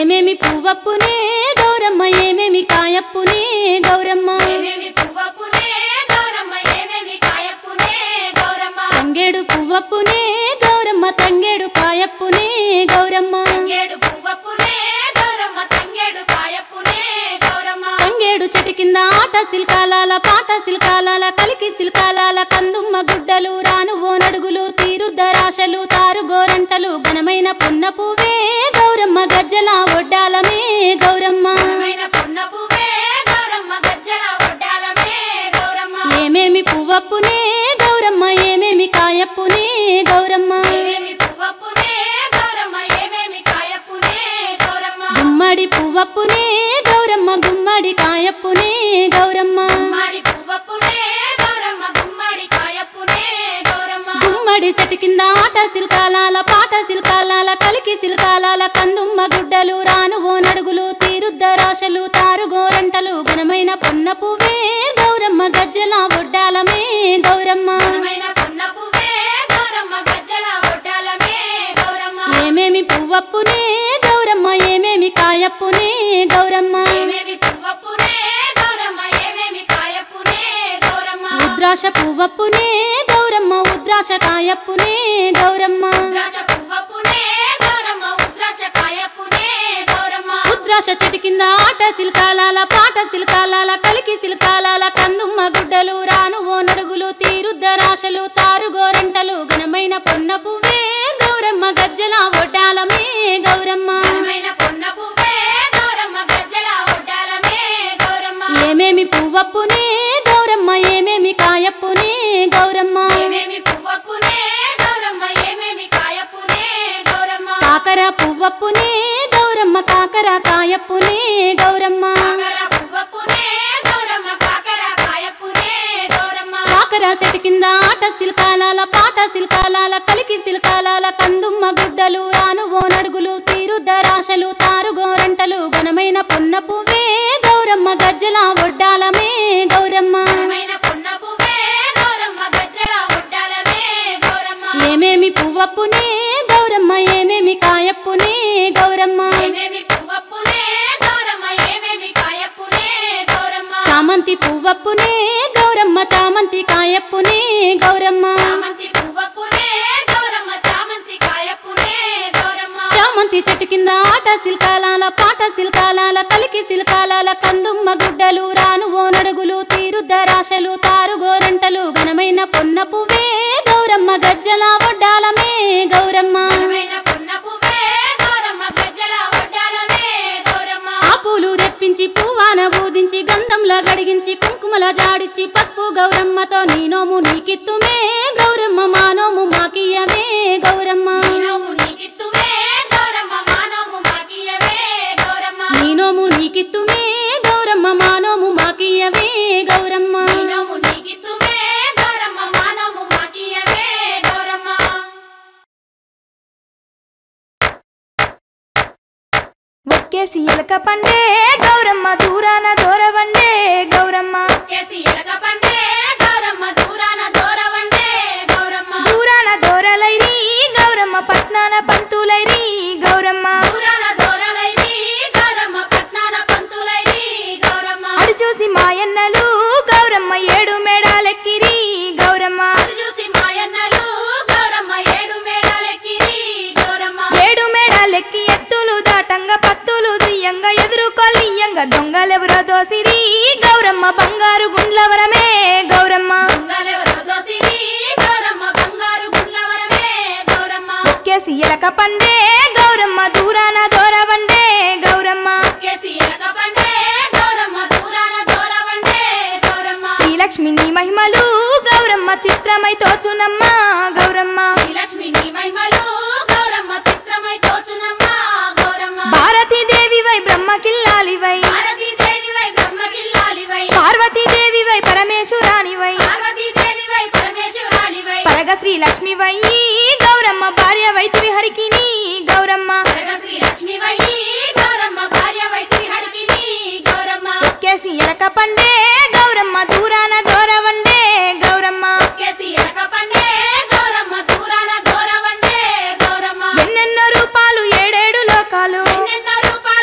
ఏమేమి పువ్వప్పునే గౌరమ్మ ఏమేమి కాయప్పునే గౌరమ్మ ఏమేమి పువ్వప్పునే గౌరమ్మ ఏమేమి కాయప్పునే గౌరమ్మ తంగేడు పువ్వప్పునే గౌరమ్మ తంగేడు కాయప్పునే గౌరమ్మ తంగేడు పువ్వప్పునే గౌరమ్మ తంగేడు కాయప్పునే గౌరమ్మ తంగేడు చెట్టు కింద ఆట సిల్కాలాల పాట సిల్కాలాల కలికి సిల్కాలాల కందుమ్మ గుడ్డలు రాను ఓ నడుగులు తీరుద్దరాశలు తారు గోరంటలు ఘనమైన పున్న పువ్వే గౌరమ్మ గజ్జల ఒడ్డాలమే గౌరమ్మ ఘనమైన పున్న పువ్వే గౌరమ్మ గజ్జల ఒడ్డాలమే గౌరమ్మ ఏమేమి పువ్వప్పునే గౌరమ్మ ఏమేమి కాయప్పునే గౌరమ్మ ఏమేమి పువ్వప్పునే గౌరమ్మ ఏమేమి కాయప్పునే గౌరమ్మ గుమ్మడి పువ్వప్పునే గౌరమ్మ గుమ్మడి కాయప్పునే గౌరమ్మ గుమ్మడి పువ్వప్పునే గౌరమ్మ గుమ్మడి కాయప్పునే గౌరమ్మ గుమ్మడి చెట్టు కింద ఆట సిల్కాలాల పాట సిల్కాలాల కలికి సిల్కాలాల కందుమ్మ గుడ్డలు రాను ఓ నడుగులు తీరుద్దరాశలు తారు గోరంటలు ఘనమైన పొన్న పువ్వే గౌరమ్మ గజ్జల ఒడ్డాలమే గౌరమ్మ ఘనమైన పున్న పువ్వే గౌరమ్మ గజ్జల ఒడ్డాలమే గౌరమ్మ ఏమేమి పువ్వప్పునే గౌరమ్మ ఏమేమి కాయప్పునే గౌరమ్మ ఏమేమి పువ్వప్పునే గౌరమ్మ ఏమేమి కాయప్పునే గౌరమ్మ ఉద్రాశ పువ్వప్పునే గౌరమ్మ ఉద్రాశ కాయప్పునే గౌరమ్మ ఉద్రాశ పువ్వప్పునే గౌరమ్మ ఉద్రాశ కాయప్పునే గౌరమ్మ ఉద్రాశ చెట్టు కింద ఆట సిల్కాలాల పాట సిల్కాలాల కలికి సిల్కాలాల కందుమ్మ గుడ్డలు రాను ఓ నడుగులు తీరుద్దరాశలు తారు గోరంటలు ఘనమైన పొన్న పువ్వే గౌరమ్మ గజ్జల ఒడ్డాలమే గౌరమ్మ ఘనమైన పున్న పువ్వే గౌరమ్మ గజ్జల ఒడ్డాలమే గౌరమ్మ ఏమేమి పువ్వప్పునే గౌరమ్మ ఏమేమి కాయప్పునే గౌరమ్మ ఏమేమి పువ్వప్పునే గౌరమ్మ ఏమేమి కాయప్పునే గౌరమ్మ కాకర పువ్వప్పునే గౌరమ్మ కాకర కాయప్పునే గౌరమ్మ కాకర పువ్వప్పునే గౌరమ్మ కాకర కాయప్పునే గౌరమ్మ కాకర చెట్టు కింద ఆట సిల్కాలాల పాట సిల్కాలాల కలికి సిల్కాలాల కందుమ్మ గుడ్డలు రాను ఓ నడుగులు తీరుద్దరాశలు తారు గోరంటలు ఘనమైన పున్న పువ్వే గౌరమ్మ గజ్జల ఒడ్డాలమే గౌరమ్మ ఘనమైన పున్న పువ్వే గౌరమ్మ గజ్జల ఒడ్డాలమే గౌరమ్మ ఏమేమి పువ్వప్పునే గౌరమ్మ ఏమేమి కాయప్పునే గౌరమ్మ ఏమేమి పువ్వప్పునే గౌరమ్మ ఏమేమి కాయప్పునే గౌరమ్మ చామంతి పువ్వప్పునే గౌరమ్మ చామంతి కాయప్పునే గౌరమ్మ చామంతి పువ్వప్పునే గౌరమ్మ చామంతి కాయప్పునే గౌరమ్మ చామంతి చెట్టు కింద ఆట సిల్కాలాల పాట సిల్కాలాల కలికి సిల్కాలాల కందుమ్మ గుడ్డలు రాను ఓ నడుగులు తీరుద్దరాశలు తారు గోరంటలు ఘనమైన పొన్న పువ్వే గౌరమ్మ గజ్జల ఒడ్డాలమే గౌరమ్మ ఘనమైన పున్న పువ్వే గౌరమ్మ గజ్జల ఒడ్డాలమే గౌరమ్మ ఆ పూలు రెప్పించి పువ్వాన బూదించి గంధంలా గడిగించి కుంకుమల జాడిచ్చి పసుపు గౌరమ్మతో నీ నోము నీకిత్తుమే గౌరమ్మ మా నోము మాకియమే గౌరమ్మ నీనోము నీకిత్తుమే గౌరమ్మ మానోము మాకియవే గౌరమ్మ నీ నోము నీకిత్తుమే గౌరమ్మ మా నోము మాకియవే గౌరమ్మ నీనోము నీకిత్తుమే గౌరమ్మ మానోము మాకియవే గౌరమ్మ ఒక్కేసి ఎలక పండే గౌరమ్మ దూరాన దూరవండే గౌరమ్మ కేసి ఎలక పండే గౌరమ్మ దూరాన దూరవండే గౌరమ్మ దూరాన దూరలైరి గౌరమ్మ పట్నాన పంతులైరి గౌరమ్మ దూరాన దూరలైరి గౌరమ్మ పట్నాన పంతులైరి గౌరమ్మ అడు చూసి మాయన్నలు గౌరమ్మ ఏడు మేడాలెక్కిరి గౌరమ్మ అది చూసి మాయన్నలు గౌరమ్మ ఏడు మేడాలెక్కిరి గౌరమ్మ ఏడు మేడాలెక్కి ఎత్తులు దాటంగా పత్తులు దుయ్యంగా ఎదురుకొల్లియంగా దొంగలెవరో దోసిరి గౌరమ్మ బంగారు గుండ్లవరమే గౌరమ్మ దొంగలెవరో దోసిరి గౌరమ్మ బంగారు గుండ్లవరమే గౌరమ్మ ఒక్కేసి ఎలక పండే గౌరమ్మ దూరాన దూరవండే గౌరమ్మ కేసి ఎలక పండే గౌరమ్మ దూరాన దూరవండే గౌరమ్మ శ్రీలక్ష్మి నీ మహిమలు గౌరమ్మ చిత్రమై తోచునమ్మ గౌరమ్మ శ్రీలక్ష్మి నీ మహిమలు గౌరమ్మ చిత్రమై తోచునమ్మ గౌరమ్మ భారతీదేవివై బ్రహ్మకిల్లాలివై భారతీదేవివై బ్రహ్మకిల్లాలివై పార్వతీదేవివై పరమేశ్వరానివై పార్వతీదేవివై పరమేశ్వరాలివై పరగ శ్రీలక్ష్మివై గౌరమ్మ భార్య వైతివి హరికిని గౌరమ్మ పరగ శ్రీలక్ష్మివై గౌరమ్మ భార్య వైద్రి హరికిని గౌరమ్మ ఒక్కేసి ఎలక పండే గౌరమ్మ దూరాన దూరవండే గౌరమ్మ కేసి ఎలక పండే గౌరమ్మ దూరాన దూరవండే గౌరమ్మ ఎన్నెన్నో రూపాలు ఏడేడు లోకాలు ఎన్నెన్నో రూపాలు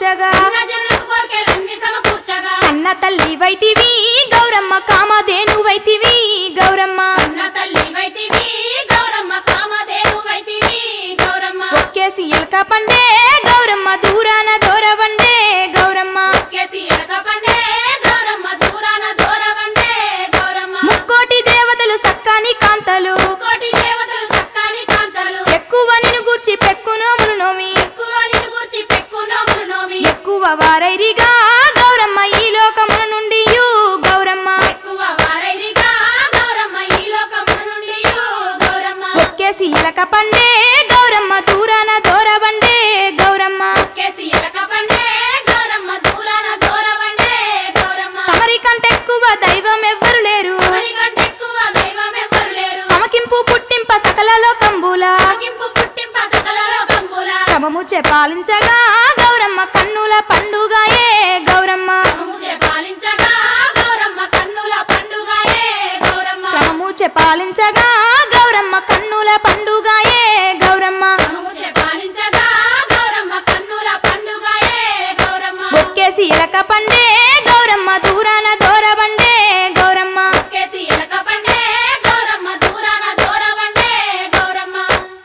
సమకూర్చగా చిన్న జనులకు కోర్కెలన్నీ సమకూర్చగా కన్న తల్లి వైతివి గౌరమ్మ కామధేను వైతివి గౌరమ్మ అన్న తల్లి వైతివి గౌరమ్మ కామధేను వైతివి గౌరమ్మ ఒక్కేసి ఎలక పండే గౌరమ్మ దూరాన దూరవండే గౌరమ్మ కేసి ఎలక పండే గౌరమ్మ దూరాన దూరవండే గౌరమ్మ ముక్కోటి దేవతలు సక్కాని కాంతలు కోటి దేవతలు చక్కని కాంతలు ఎక్కువ నిన్ను గూర్చి పెక్కు నోములు నోమి ఎక్కువ నిన్ను గూర్చి పెక్కు నోములు నోమి ఎక్కువ వారైరిగా గౌరమ్మ ఈ లోకముల నుండి గౌరమ్మ ఎక్కువ వారైరిగా గౌరమ్మ ఈ లోకముల నుండి గౌరమ్మ ఒక్కేసి ఎలక పండే గౌరమ్మ దూరాన దూరవండే గౌరమ్మ కేసి ఎలక పండే గౌరమ్మ దూరాన దూరవండే గౌరమ్మ తమరి కంటే ఎక్కువ దైవం ఎవ్వరు లేరు మరికంటే ఎక్కువ దైవం ఎవ్వరు లేరు తమకింపు పుట్టింప సకల లోకంబుల తగ్గింపు పుట్టింప సకలలో కంబుల క్రమము పాలించగా గౌరమ్మ కన్నుల పండుగయే గౌరమ్మ ముజే పాలించగా గౌరమ్మ కన్నుల పండుగయే గౌరమ్మ క్రమము పాలించగా గౌరమ్మ కన్నుల పండుగయే గౌరమ్మ ముజే పాలించగా గౌరమ్మ కన్నుల పండుగయే గౌరమ్మ ఒక్కేసి ఎలక పండే గౌరమ్మ దూరాన దూరవండే గౌరమ్మ కేసి ఎలక పండే గౌరమ్మ దూరాన దూరవండే గౌరమ్మ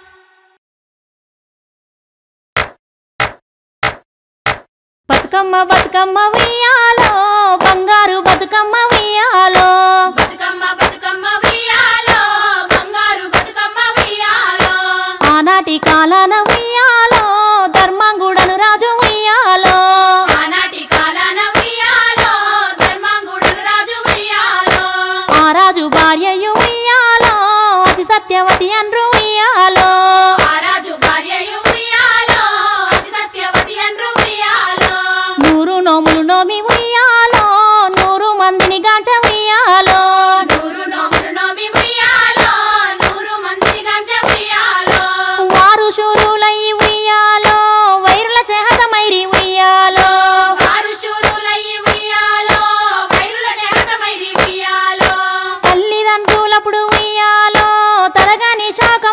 బతుకమ్మ బతుకమ్మ ఉయ్యాలో బంగారు బతుకమ్మ ఉయ్యాలో బతుకమ్మ బతుకమ్మ ఉయ్యాలో బంగారు బతుకమ్మ ఉయ్యాలో ఆనాటి కాలాన ఉయ్యాలో ధర్మంగుడను రాజు ఉయ్యాలో ఆనాటి కాలాన ఉయ్యాలో ధర్మాంగుడులు రాజు ఉయ్యాలో ఆ రాజు భార్యయు ఉయ్యాలో అతి సత్యవతి అండ్రు ఉయ్యాలో ఆ రాజు భార్యయు ఉయ్యాలో అతి సత్యవతి అన్రు ఉయ్యాలో నూరు నోములు నోమి ఉయ్యాలో నూరు మందిని గాంచ ఉయ్యాలో నూరు నోములు నోమి ఉయ్యాలో నూరు మందిని గంజ ఉయ్యాలో వారు శూరులై ఉయ్యాలో వైరుల చేహతమైరి ఉయ్యాలో వారు శూరులయ్యి ఉయ్యాలో వైరుల చేతమైరి ఉయ్యాలో తల్లిదండ్రులప్పుడు ఉయ్యాలో తలగాని శాఖ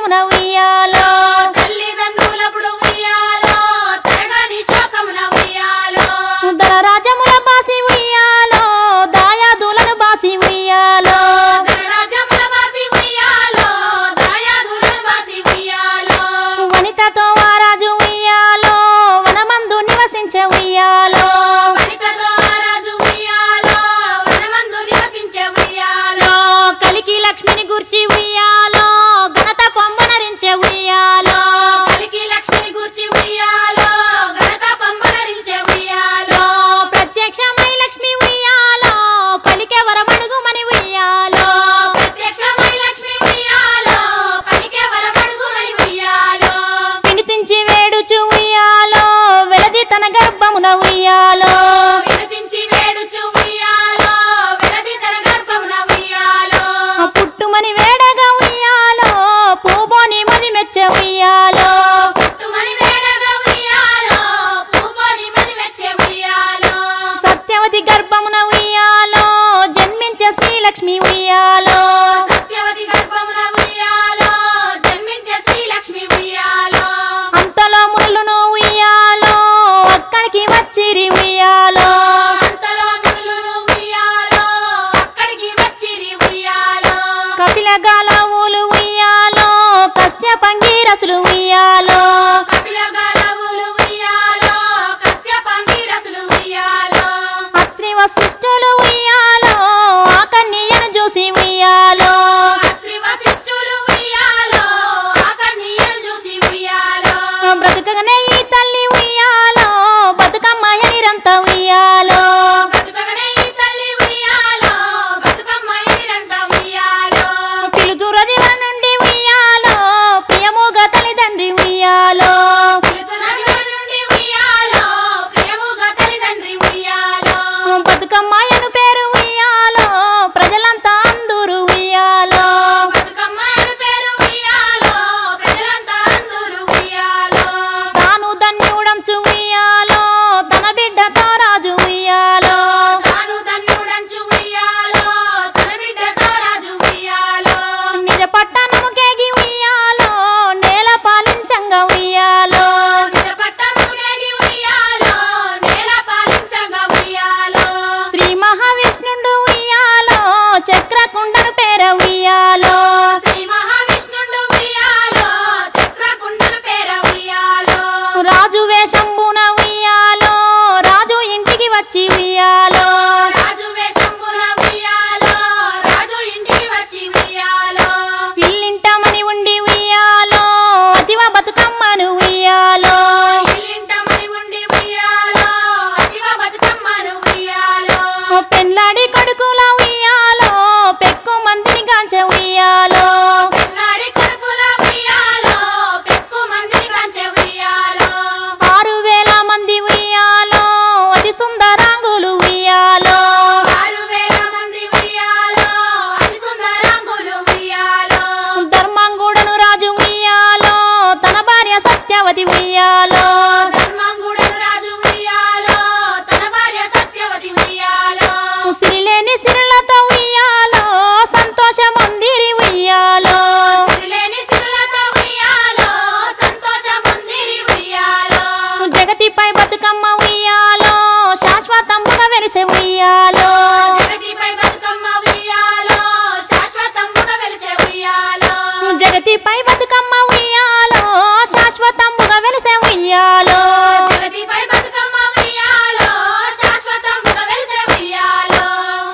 ఉయ్యాలో జగతిపై బతుకమ్మ ఉయ్యాలో శాశ్వతముగా వెలిసే ఉయ్యాలో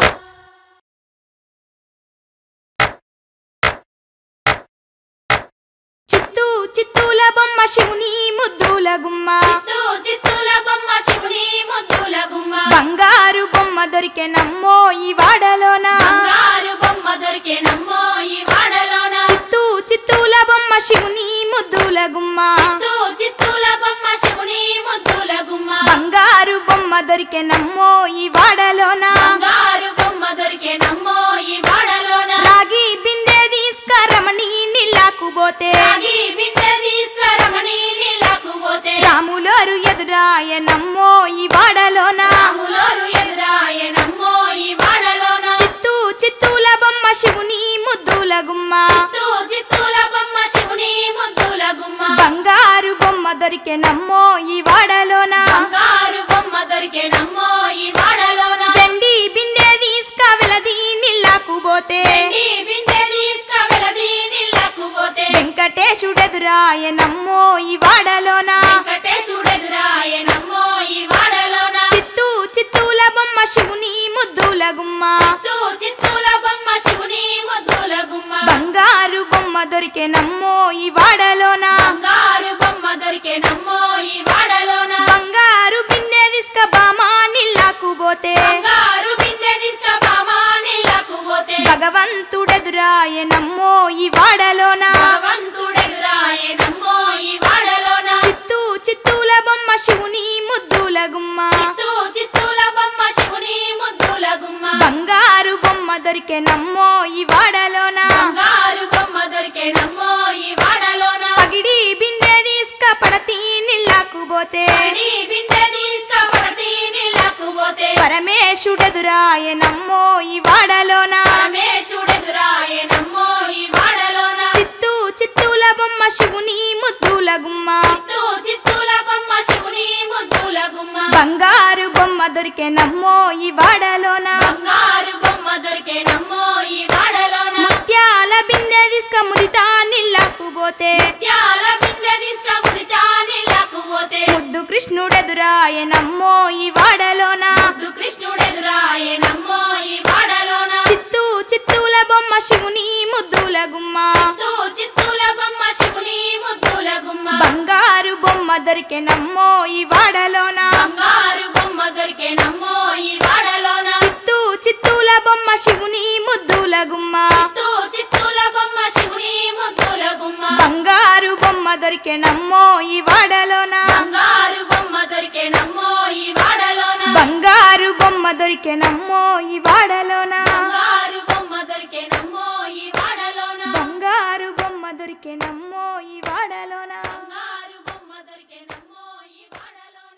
చిత్తూ చిత్తూల బొమ్మ శివుని ముద్దుల గుమ్మ చిత్తూ చిత్తూల బొమ్మ శివుని ముద్దుల గుమ్మ బంగారు బొమ్మ దొరికే నమ్మో ఈ వాడలోన బంగారు బొమ్మ దొరికే నమ్మో ఈ వాడలోన చిత్తూ చిత్తూల బొమ్మ శివుని ముద్దుల గుమ్మ చిత్తూ చిత్తూల బొమ్మ శివుని ముద్దుల గుమ్మ బంగారు బొమ్మ దొరికే నమ్మో ఈ వాడలోన బంగారు బొమ్మ దొరికే నమ్మో ఈ వాడలోన రాగి బిందె తీసుకరమణి నీళ్ళకు పోతే రాగి బిందె తీసుకురమని నీళ్ళకు పోతే రాములోరు ఎదురాయ నమ్మో ఈ వాడలోన రాములోరు ఎదురాయ నమ్మో ఈ వాడలోన చిత్తూ చిత్తూల బొమ్మ శివుని ముద్దుల గుమ్మ చిత్తూ చిత్తూల బొమ్మ శివుని ముద్దుల గుమ్మ బంగారు బొమ్మ దొరికే నమ్మో ఈ వాడలోన బంగారు బొమ్మ దొరికే నమ్మో ఈ వాడలోన వెండి బిందె తీసుక వెలది నీళ్ళకు పోతే వెండి బిందె తీసుకువెలది నీళ్ళకు పోతే వెంకటేశుడెదురాయ నమ్మో ఈ వాడలోన వెంకటేశుడెదురాయ నమ్మో ఈ వాడలోన చిత్తూ చిత్తూల బొమ్మ శివుని ముద్దుల గుమ్మ చిత్తూ చిత్తూల బొమ్మ శివుని ముద్దుల గుమ్మ బంగారు బొమ్మ దొరికే నమ్మో ఈ వాడలోన బంగారు బొమ్మ దొరికే నమ్మో ఈ వాడలోన బంగారు బిందె తీసుక బామా నీళ్ళకు పోతే బంగారు బిందె తీసుకుపామా నీళ్ళకు పోతే భగవంతుడెదురాయ నమ్మో ఈ వాడలోన భగవంతుడెదురాయ నమ్మో ఈ వాడలోన చిత్తూ చిత్తూల బొమ్మ శివుని ముద్దుల గుమ్మ చిత్తూ చిత్తూల బొమ్మ శివుని ముద్దుల గుమ్మ బంగారు బొమ్మ దొరికే నమ్మో ఈ వాడలోన బంగారు బొమ్మ దొరికే నమ్మో ఈ వాడలోన పగిడి బిందె తీసుక పడతి నీళ్ళకు పోతే పడి బిందె తీసుకుపడతి నీళ్ళకు పోతే పరమేశుడెదురాయ నమ్మో ఈ వాడలోన పరమేశుడెదురాయ నమ్మో ఈ వాడలోన చిత్తూ చిత్తూల బొమ్మ శివుని ముద్దుల గుమ్మ చిత్తూ చిత్తూల బొమ్మ శివుని ముద్దుల గుమ్మ బంగారు బొమ్మ దొరికే నమ్మో ఈ వాడలోన బంగారు బొమ్మ దొరికే నమ్మో ఈ వాడలోన ముత్యాల బిందె తీసుక ముదితా నీళ్ళకు పోతే త్యాల బిందె తీసుకుపుడితా నీళ్ళకు పోతే ముద్దు కృష్ణుడెదురాయ నమ్మో ఈ వాడలోన ముద్దు కృష్ణుడెదురాయ నమ్మో ఈ వాడలోన చిత్తూ చిత్తూల బొమ్మ శివుని ముద్దుల గుమ్మ చిత్తూ చిత్తూల బొమ్మ శివుని ముద్దుల గుమ్మ బంగారు బొమ్మ దొరికే నమ్మో ఈ వాడలోన బంగారు బొమ్మ దొరికే నమ్మో ఈ వాడలోన చిత్తూ చిత్తూల బొమ్మ శివుని ముద్దుల గుమ్మ చిత్తూ చిత్తూల బొమ్మ శివుని ముద్దుల గుమ్మ బంగారు బొమ్మ దొరికే నమ్మో ఈ వాడలోన బంగారు బొమ్మ దొరికే నమ్మో ఈ వాడలోన బంగారు బొమ్మ దొరికే నమ్మో ఈ వాడలోన బంగారు బొమ్మ దొరికే నమ్మో ఈ వాడలోన బంగారు బొమ్మ దొరికే నమ్మో ఈ వాడలోన బంగారు బొమ్మ దొరికే నమ్మో ఈ వాడలోన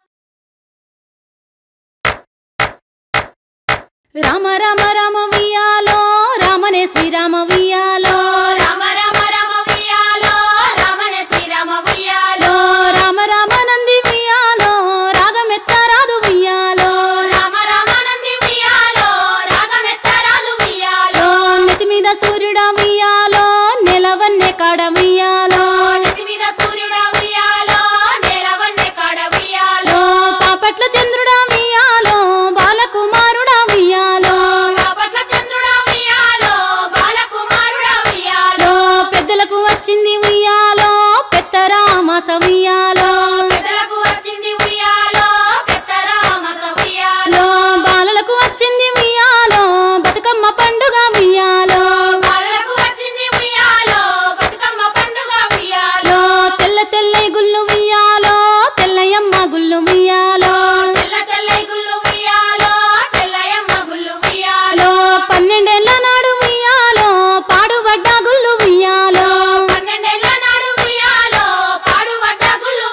రామ రామ రామ ఉయ్యాలో రామనే శ్రీరామ ఉయ్యాలో రామ రామ రామ ఉయ్యాలో రామన శ్రీరామ ఉయ్యాలో రామ రామ నంది ఉయ్యాలో రాగమెత్తరాదు ఉయ్యాలో రామ రామ నంది ఉయ్యాలో రాగమెత్తరాలు ఉయ్యాలో నెత్తి మీద సూర్యుడ ఉయ్యాలో నెలవన్నె కాడ ఉయ్యాలో నెత్తి మీద సూర్యుడ ఉయ్యాలో నేలవన్నె కాడ ఉయ్యాలో పాపట్ల చంద్రుడ ఉయ్యాలో బాలకుమారుడ ఉయ్యాలో రాపట్ల చంద్రుడ ఉయ్యాలో బాలకుమారుడ ఉయ్యాలో పెద్దలకు వచ్చింది ఉయ్యాలో పెత్తరామాస ఉయ్యాలో పెదలకు వచ్చింది ఉయ్యాలో పెద్దరామస ఉయ్యాలో బాలలకు వచ్చింది ఉయ్యాలో బతుకమ్మ పండుగ ఉయ్యాలో బాలలకు వచ్చింది ఉయ్యాలో బతుకమ్మ పండుగ ఉయ్యాలో తెల్ల తెల్ల గుళ్ళు ఉయ్యాలో తెల్లయమ్మ గుళ్ళు ఉయ్యాలో తెల్ల తెల్ల గుళ్ళు ఉయ్యాలో తెల్లయమ్మ గుళ్ళు ఉయ్యాలో పన్నెండేళ్ల నాడు ఉయ్యాలో పాడుబడ్డ గుళ్ళు ఉయ్యాలో పన్నెండేళ్ల నాడు ఉయ్యాలో పాడుబడ్డ గుళ్ళు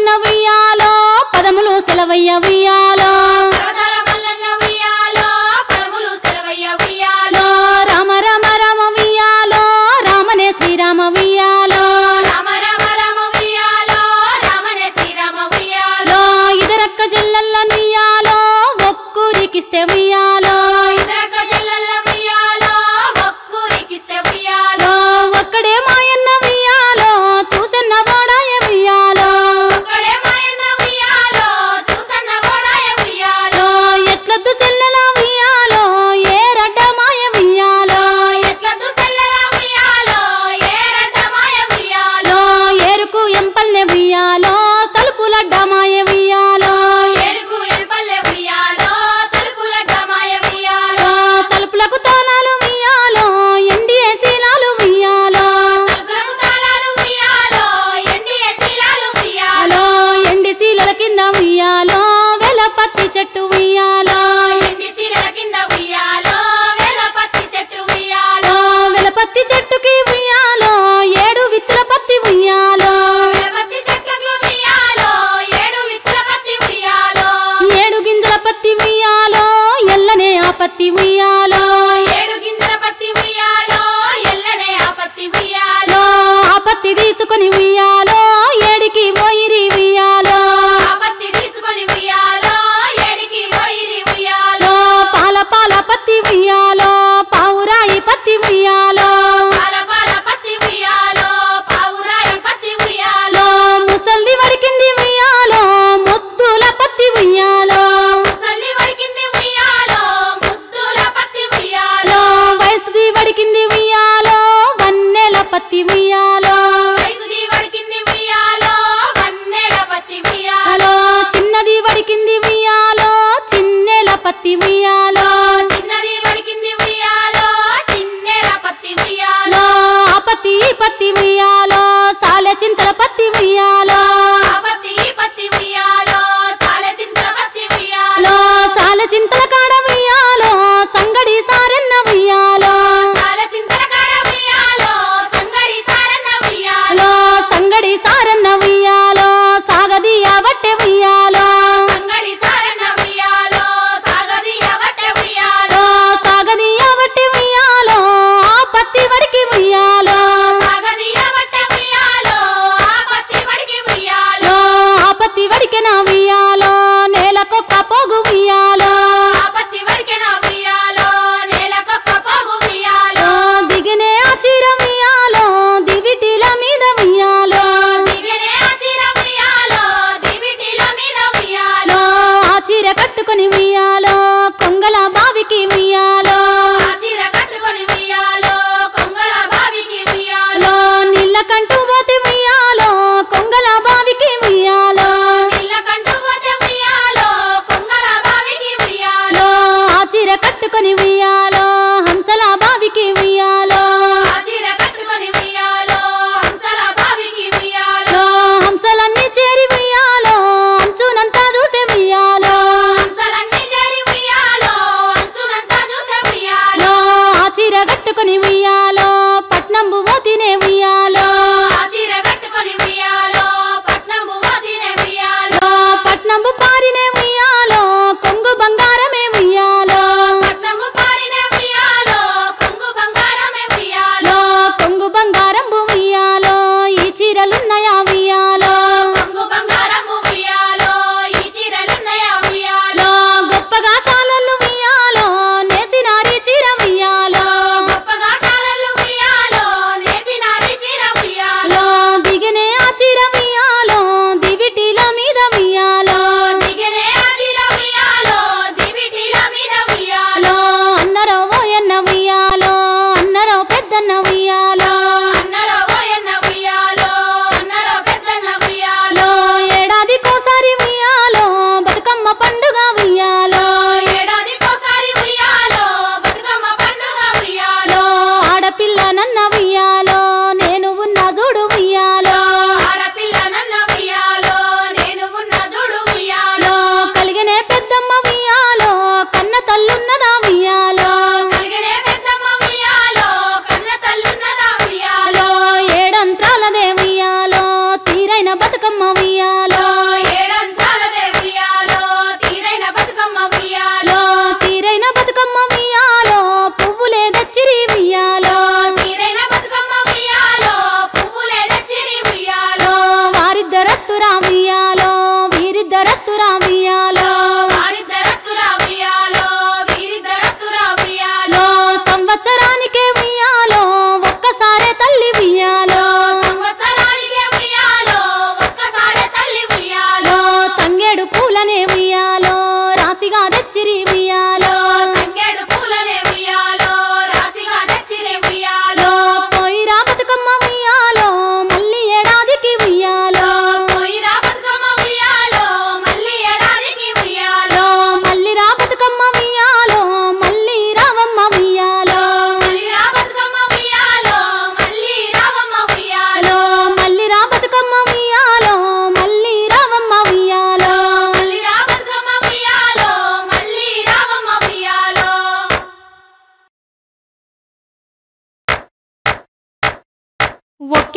మల్లన్న ఉయ్యాలో పదములు సెలవయ్య ఉయ్యాలో పర్వతాల మల్లన్న ఉయ్యాలో పదములు సెలవయ్య ఉయ్యాలో రామ రామ రామ ఉయ్యాలో రామనే శ్రీరామ ఉయ్యాలో రామ రామ రామ ఉయ్యాలో రామనే శ్రీరామ ఉయ్యాలో లో ఇదరక్క జల్లల్ల నుయ్యాలో ఒక్కూరికిస్తే ఉయ్యాలో ఇదరక జల్లల్ల ఉయ్యాలో ఒక్కూరికిస్తే ఉయ్యాలో లో ఒక్కడే మాయన్న ఉయ్యాలో చూసన్న వాడాయ ఉయ్యాలో ఒక్కడే మాయన్న ఉయ్యాలో చూసన్న గోడాయ ఉయ్యాలో లో ఎట్లద్దు సెల్లెల ఉయ్యాలో ఏ రడ్డ మాయ ఉయ్యాలో ఎట్లద్దు సెల్లెల ఉయ్యాలో ఏరడ్డ మాయ ఉయ్యాలో లో ఏరుకు ఎంపల్నె ఉయ్యాలో తలుపులడ్డ మాయ ఉయ్యాలో ఎరుకు ఎంపల్లె ఉయ్యాలో తలుపులడ్డ మాయ ఉయ్యాలో లో తలుపులకు తాళాలు ఉయ్యాలో ఎండి శీలాలు ఉయ్యాలో తలుపులకు తాళాలు ఉయ్యాలో ఎండి శీలాలు ఉయ్యాలో లో ఎండి శీలల కింద ఉయ్యాలో వెల పత్తి చెట్టు ఉయ్యాలో ఎండి శీలల కింద ఉయ్యాలో వేల పత్తి చెట్టు ఉయ్యాలో లో వెల పత్తి చెట్టుకి ఉయ్యాలో ఏడు విత్తుల పత్తి ఉయ్యాలో వేల పత్తి చెట్లకు ఉయ్యాలో ఏడు విత్తుల పత్తి ఉయ్యాలో ఏడు గింజల పత్తి ఉయ్యాలో ఎల్లనే ఆ పత్తి ఉయ్యాలో ఏడు గింజల పత్తి ఉయ్యాలో ఎల్లనే ఆ పత్తి ఉయ్యాలో లో ఆ పత్తి తీసుకొని ఉయ్యాలో ఏడికి పోయిరి ఉయ్యాలో ఆ పత్తి తీసుకొని ఉయ్యాలో ఏడికి పోయిరి ఉయ్యాలో లో పాల పాల పత్తి ఉయ్యాలో పావురాయి పత్తి ఉయ్యాలో పాల పాల పత్తి ఉయ్యాలో పావురాయి పత్తి ఉయ్యాలో లో ముసల్ది వడికింది ఉయ్యాలో ముద్దుల పత్తి ఉయ్యాలో ముసలి వడికింది ఉయ్యాలో ముద్దుల పత్తి ఉయ్యాలో లో వయసుది వడికింది ఉయ్యాలో వన్నెల పత్తి ఉయ్యాలో వయసుది వడికింది ఉయ్యాలో వన్నెల పత్తి ఉయ్యాలో హలో చిన్నది వడికింది ఉయ్యాలో చిన్నెల పత్తి ఉయ్యాలో చిన్నది వడికింది ఉయ్యాలో చిన్నెల పత్తి ఉయ్యాలో లో ఆ పత్తి ఈ పత్తి ఉయ్యాలో సాలె చింతల పత్తి ఉయ్యాలో ఆ పత్తి ఈ పత్తి ఉయ్యాలో సాలె చింతల పత్తి ఉయ్యాలో లో సాలె చింతల కాడ ఉయ్యాలో సంగడి సారెన్న ఉయ్యాలో సాలె చింతల కాడ ఉయ్యాలో సంగడి సారన్న ఉయ్యాలో లో సంగడి సారన్న ఉయ్యాలో సాగదీయ బట్టె ఉయ్యాలో సంగడి సారన్న ఉయ్యాలో సాగదీయ బట్టె ఉయ్యాలో లో సాగదీయ బట్టె ఉయ్యాలో ఆ పత్తి వడికి ఉయ్యాలో సాగదీయ బట్టె ఉయ్యాలో ఆ పత్తి వడికి ఉయ్యాలో లో ఆ పత్తి వడికెన ఉయ్యాలో నేలకొక్క పోగు ఉయ్యాలో ఆ పత్తి వడికెన ఉయ్యాలో నేలకొక్క పోగు ఉయ్యాలో లో దిగినే ఆ చీర ఉయ్యాలో దివిటిల మీద ఉయ్యాలో దిగనే ఆ చీర ఉయ్యాలో దివిటిల మీద ఉయ్యాలో లో ఆ చీర కట్టుకొని ఉయ్యాలో కొంగల బావికి ఉయ్యాలో ఆ చీర కట్టుకొని ఉయ్యాలో కొంగల బావికి ఉయ్యాలో లో నీళ్ళ కంటూ పోతే ఉయ్యాలో కొంగల బావికి ఉయ్యాలో నీళ్ళ కంటూ పోతే ఉయ్యాలో కొంగల బావికి ఉయ్యాలో లో ఆ చీర కట్టుకొని ఉయ్యాలో హంసల బావికి ఉయ్యాలో ఆ చీర కట్టుకొని ఉయ్యాలో హంసల బావికి ఉయ్యాలో లో హంసలన్నీ చేరి ఉయ్యాలో అంచునంతా చూసే ఉయ్యాలో హంసలన్నీ చేరి ఉయ్యాలో అంచునంతా చూసే ఉయ్యాలో లో ఆ చీర కట్టుకొని ఉయ్యాలో పట్నంబు మోతినే ఉయ్యాలో ఆ చీర కట్టుకొని ఉయ్యాలో పట్నంబు మోదినే ఉయ్యాలో లో పట్నంబు పారినే ఉయ్యాలో కొంగు బంగారమే ఉయ్యాలో పట్నము పారినే ఉయ్యాలో కొంగు బంగారమే ఉయ్యాలో లో కొంగు బంగారంబు ఉయ్యాలో ఈ చీరలున్నాయా ఉయ్యాలో కొంగు బంగారము ఉయ్యాలో ఈ చీరలున్నయా ఉయ్యాలో లో గొప్పగా శాలలు ఉయ్యాలో నేసినారి చీర ఉయ్యాలో గొప్పగా శాలలు ఉయ్యాలో నేసినారి చీర ఉయ్యాలో లో దిగినే ఆ చీర ఉయ్యాలో దివిటిల మీద ఉయ్యాలో దిగనే ఆ చీర ఉయ్యాలో దివిటిల మీద ఉయ్యాలో లో అన్నరో ఓయన్న ఉయ్యాలో అన్నరో పెద్దన్న ఉయ్యాలో అన్నరో ఓయన్న ఉయ్యాలో అన్నరో పెద్దన్న ఉయ్యాలో లో ఏడాది కోసారి ఉయ్యాలో బతుకమ్మ పండుగ ఉయ్యాలో ఏడాదికోసారి ఉయ్యాలో బతుకమ్మ పండుగ ఉయ్యాలో లో ఆడపిల్ల నన్న ఉయ్యాలో నేను ఉన్న చూడు ఉయ్యాలో ఆడపిల్ల నన్న ఉయ్యాలో నేను ఉన్న చూడు ఉయ్యాలో లో కలిగినే పెద్దమ్మ ఉయ్యాలో కన్న తల్లున్నదా ఉయ్యాలో కలిగనే పెద్దమ్మ ఉయ్యాలో కన్న తల్లున్నదా ఉయ్యాలో లో ఏడంత్రాలదే ఉయ్యాలో తీరైన బతుకమ్మ ఉయ్యాలో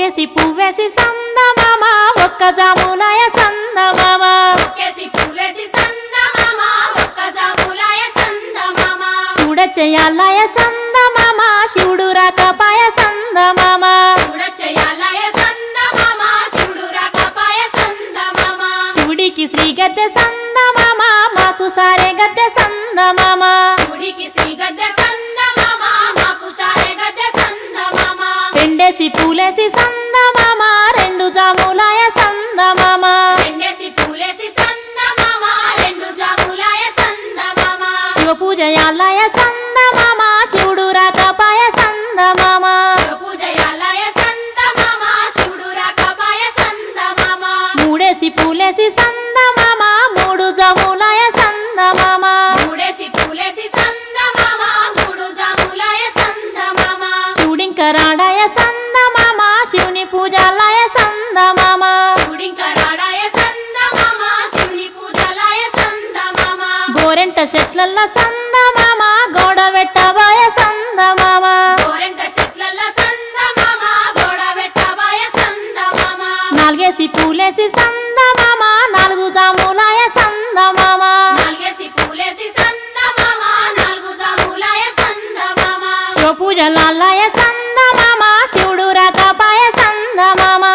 ఒక్కేసి పువ్వేసి సందమామ ఒక్క జాములాయ సందమామ ఒక్కేసి పూలేసి సందమామ ఒక్క జాములాయ సందమామ చూడచెయ్యాలయ సందమామ శివుడు రాకపాయ సందమామ చూడచ్చయాలయ సందమామ శివుడు రాకపాయ సందమామ శివుడికి శ్రీ గద్దె సందమామ మాకు సారే గద్దె సందమామ శివుడికి శ్రీ గద్దె సందమామ మాకు సారె గద్దె సందమామ రెండేసి పూలేసి సందమామ రెండు జాములాయ సందమామ రెండేసి పూలేసి సందమామ రెండు జాములాయ సందమామ శివ పూజయాలయ సందమామ శివుడు రాకపాయ సందమామ పూజయాలయ సందమామ శివుడు రాకపాయ సందమామ మూడేసి పూలేసి సందమామ మూడు జాములాయ సందమామ మూడేసి పూలేసి సందమామ మూడు జాములాయ సందమామ శివుడింకరాడాయ సందమామ శివుని పూజాలయ సందమామ శివుడింకరాడాయ సందమామ శివుని పూజలాయ సందమామ గోరెంట చెట్లల్ల సందమామ గోడ పెట్టబాయ సందమామ గోరెంట చెట్లల్ల సందమామ గోడ పెట్టబాయ సందమామ నాలుగేసి పూలేసి సందమామ నాలుగు జాములాయ సందమామ నాలుగేసి పూలేసి సందమామ నాలుగు జాములాయ సందమామ శివ పూజలాలయ సందమామ శివుడు రాకపాయ సందమామ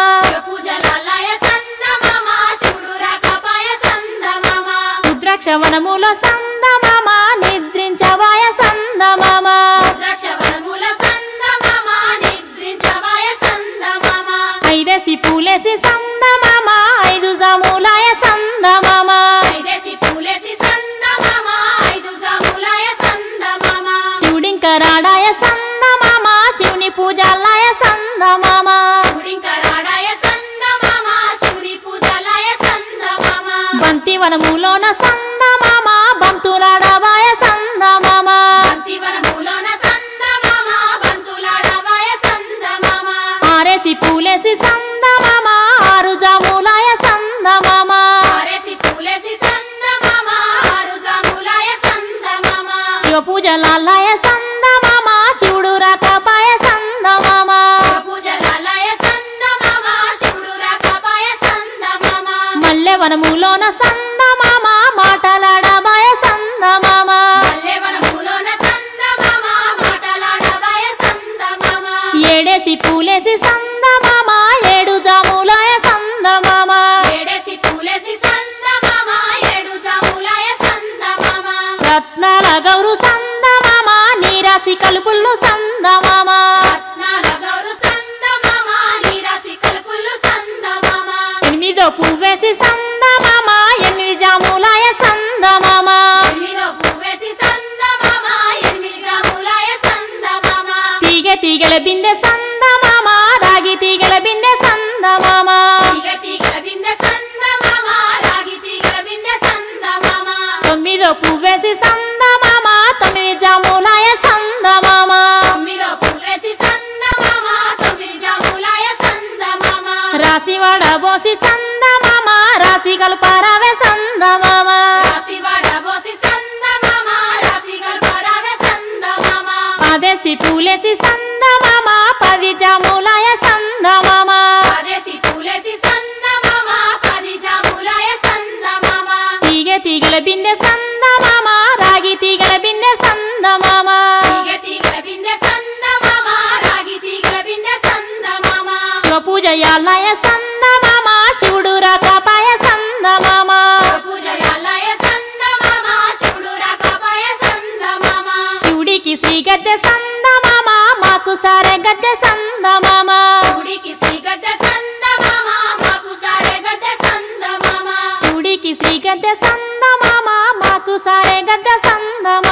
పూజలాలయ సందమామ శివుడు రాకపాయ సందమామ రుద్రాక్ష వనముల సందమామ నిద్రించవాయ సందమామ ద్రాక్షవనముల సందమామ నిద్రించవాయ సందమామ ఐదేసి పూలేసి సందమామ ఐదు జాములాయ సందమామ ఐదేసి పూలేసి సందమామ ఐదు జాములాయ సందమామ శివుడింకరాడాయ సందమామ శివుని పూజాలయ సందమామ శివుడింకరాడాయ సందమామ శివుడి పూజలాయ సందమామ బంతి వనములోన సందమామ బంతులాడవాయ సందమామ బంతివనములోన సందమామ బంతులాడవాయ సందమామ ఆరేసి పూలేసి సందమామ ఆరు జాములాయ సందమామ ఆరేసి పూలేసి సందమామ ఆరు జాములాయ సందమామ శివ పూజలాలయ సందమామ శివుడు రాకపాయ సందమామ పూజలాలయ సందమామ శివుడు రాకపాయ సందమామ మల్లె వనములోన సందమామ మాటలాడబాయ సందమామ పల్లెవనములోన సందమామ మాటలాడవాయ సందమామ ఏడేసి పూలేసి సందమామ ఏడు జాములాయ సందమామ ఏడేసి పూలేసి సందమామ ఏడు జాములాయ సందమామ రత్నాల గౌరు సందమామ నీరాసి కలుపుళ్ళు సందమామ రత్నాల గౌరు సందమామ నీరాసి కలుపులు సందమామ ఎనిమిదో పువ్వేసి సందమామ ఎనిమిది జాములాయ సందమామ ఎనిమిదో పువ్వేసి సందమామ ఎనిమిది జాములాయ సందమామ తీగ తీగల బిందె సందమామ రాగి తీగల బిందె సందమామ తీగ తీగల బిందె సందమామ రాగి తీగల బిందె సందమామ తొమ్మిదో పువ్వేసి సందమామ తొమ్మిది జాములాయ సందమామ తొమ్మిదో పువ్వేసి సందమామ తొమ్మిది జాములాయ సందమామ రాసి వడబోసి సందమామ రాసి కలుపారావే సందమామ రాసి వడబోసి సందమామ రాసి గల్పరావే సందమామ పదేసి పూలేసి సందమామ పది జాములాయ సందమామ పదేసి పూలేసి సందమామ పది జాములాయ సందమామ తీగ తీగల బిందె సందమామ రాగి తీగల బిందె సందమామ తీగ తీగల బిందె సందమామ రాగి తీగల బిందె సందమామ శివ పూజయాలయ సందమామ శివుడు రాకపాయ సందమామ పూజయాలయ సందమామ శివుడు రాకపాయ సందమామ శివుడికి శ్రీ గద్దె సందమామ మాకు సారె గద్దె సందమామ శివుడికి శ్రీ గద్దె సందమామ మాకు సారె గద్దె సందమామ శివుడికి శ్రీ గద్దె సందమామ మాకు సారె గద్దె సందమామ